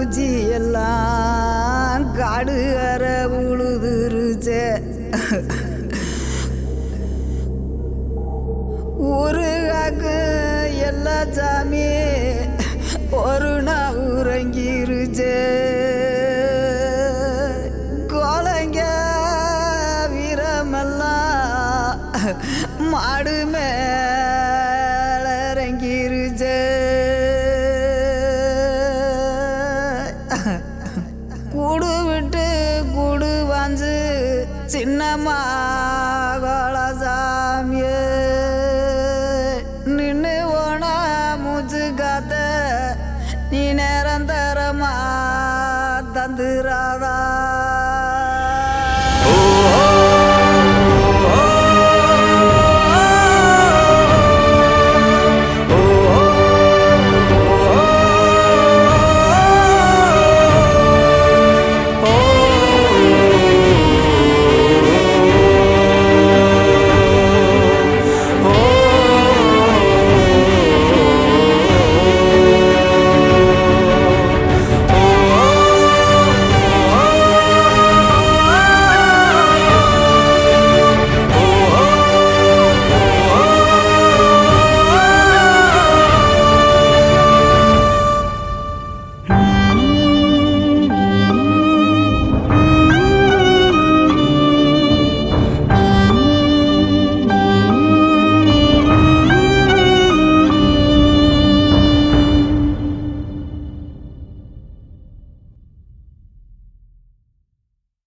பூச்சி எல்லாம் காடு அற உழுதுருச்சே ஊருகாக்கு எல்லா சாமி ஒரு நாள் உறங்கிருச்சே கோலைங்க வீரமெல்லாம் மாடு மேல இறங்கிருச்சே கூடு விட்டு கூடு வாஞ்சு சின்னம்மா சாமியே நின்று ஓன மூச்சு காத்த நீ நிரந்தரமா தந்துராதா